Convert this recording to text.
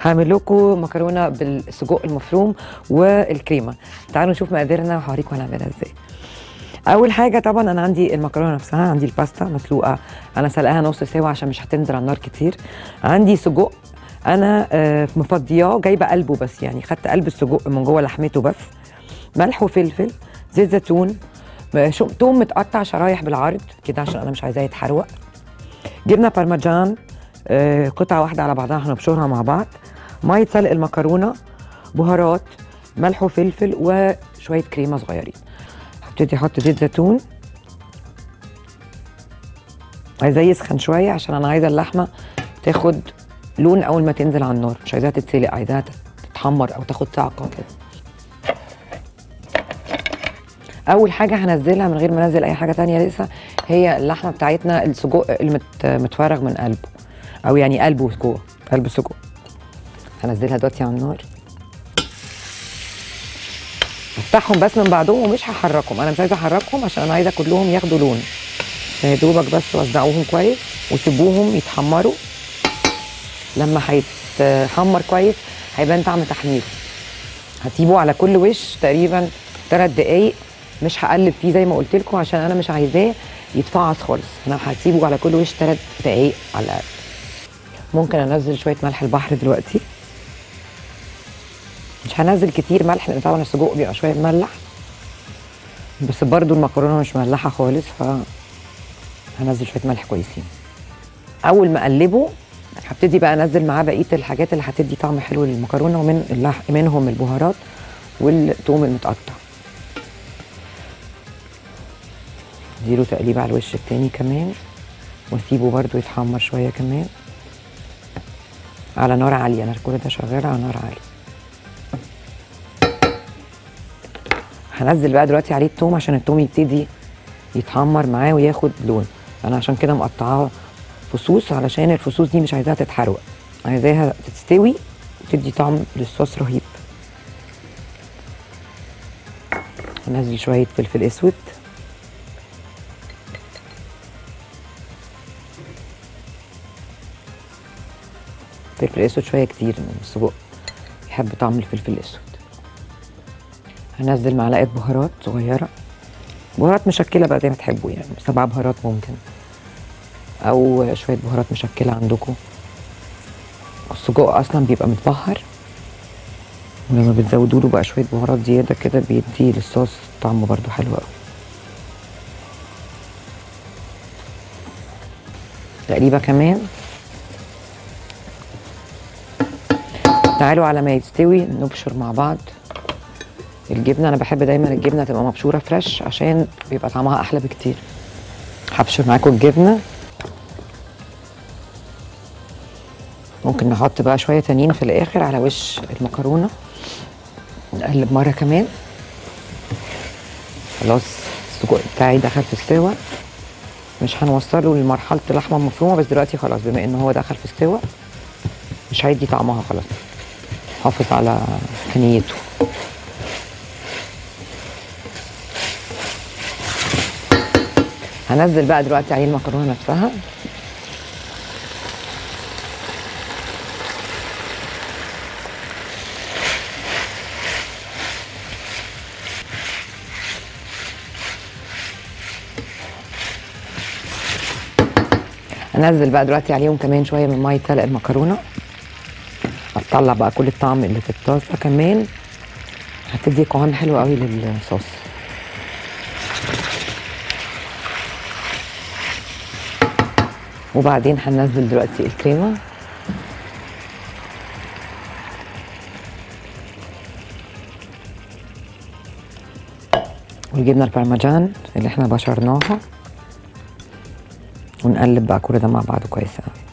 هعمل لكم مكرونه بالسجق المفروم والكريمه تعالوا نشوف مقاديرنا وهوريكم هنعملها ازاي اول حاجه طبعا انا عندي المكرونه نفسها عندي الباستا مسلوقه انا سلقاها نص سوا عشان مش هتنزل على النار كتير عندي سجق انا آه، مفضياه جايبه قلبه بس يعني خدت قلب السجق من جوه لحمته بس ملح وفلفل زيت زيتون آه، شو- توم متقطع شرايح بالعرض كده عشان انا مش عايزاه يتحروق جبنه بارميجان آه، قطعه واحده على بعضها هنبشرها مع بعض ميه سلق المكرونه بهارات ملح وفلفل وشويه كريمه صغيرين هبتدي احط زيت زيتون عايزاه يسخن شويه عشان انا عايزه اللحمه تاخد لون اول ما تنزل على النار مش عايزاها تتسلق عايزاها تتحمر او تاخد صعقه كده اول حاجه هنزلها من غير ما انزل اي حاجه تانية لسه هي اللحمه بتاعتنا السجق المت متفرغ من قلبه او يعني قلبه جوه قلب السجق هنزلها دلوقتي على النار افتحهم بس من بعضهم ومش هحركهم انا مش عايزه احركهم عشان انا عايزه كلهم ياخدوا لون يا دوبك بس وزعوهم كويس وسيبوهم يتحمروا لما هيتحمر كويس هيبان طعم تحميره هسيبه على كل وش تقريبا ثلاث دقايق مش هقلب فيه زي ما قلت لكم عشان انا مش عايزاه يتفعص خالص انا هسيبه على كل وش ثلاث دقايق على الاقل ممكن انزل شويه ملح البحر دلوقتي مش هنزل كتير ملح لان طبعا السجق بيبقى شويه مملح بس برضو المكرونه مش مملحه خالص ف هنزل شويه ملح كويسين اول ما اقلبه هبتدي بقى انزل معاه بقيه الحاجات اللي هتدي طعم حلو للمكرونه ومن اللح... منهم البهارات والثوم المتقطع اديله تقليبه على الوش التاني كمان واسيبه برضو يتحمر شويه كمان على نار عاليه انا كل ده شغاله على نار عاليه هنزل بقى دلوقتي عليه التوم عشان التوم يبتدي يتحمر معاه وياخد لون انا عشان كده مقطعاه فصوص علشان الفصوص دي مش عايزاها تتحرق عايزاها تستوي وتدي طعم للصوص رهيب هنزل شويه فلفل اسود فلفل اسود شويه كتير من السجق يحب طعم الفلفل الاسود هنزل معلقه بهارات صغيره بهارات مشكله بقى زي ما تحبوا يعني سبع بهارات ممكن او شويه بهارات مشكله عندكم السجق اصلا بيبقى متبهر ولما بتزودوا له بقى شويه بهارات زياده كده بيدي للصوص طعمه برده حلو قوي تقريبا كمان تعالوا على ما يستوي نبشر مع بعض الجبنه انا بحب دايما الجبنه تبقى مبشوره فريش عشان بيبقى طعمها احلى بكتير هبشر معاكم الجبنه ممكن نحط بقى شويه تانيين في الاخر على وش المكرونه نقلب مره كمان خلاص السجق بتاعي دخل في استوى مش هنوصله لمرحله اللحمه المفرومه بس دلوقتي خلاص بما ان هو دخل في استوى مش هيدي طعمها خلاص حافظ على حنيته هنزل بقى دلوقتي عليه المكرونه نفسها هنزل بقى دلوقتي عليهم كمان شويه من ميه سلق المكرونه هتطلع بقى كل الطعم اللي في الطاسه كمان هتدي قوام حلو قوي للصوص وبعدين هننزل دلوقتي الكريمه والجبنه البارميجان اللي احنا بشرناها ونقلب بقى كل ده مع بعض كويس قوي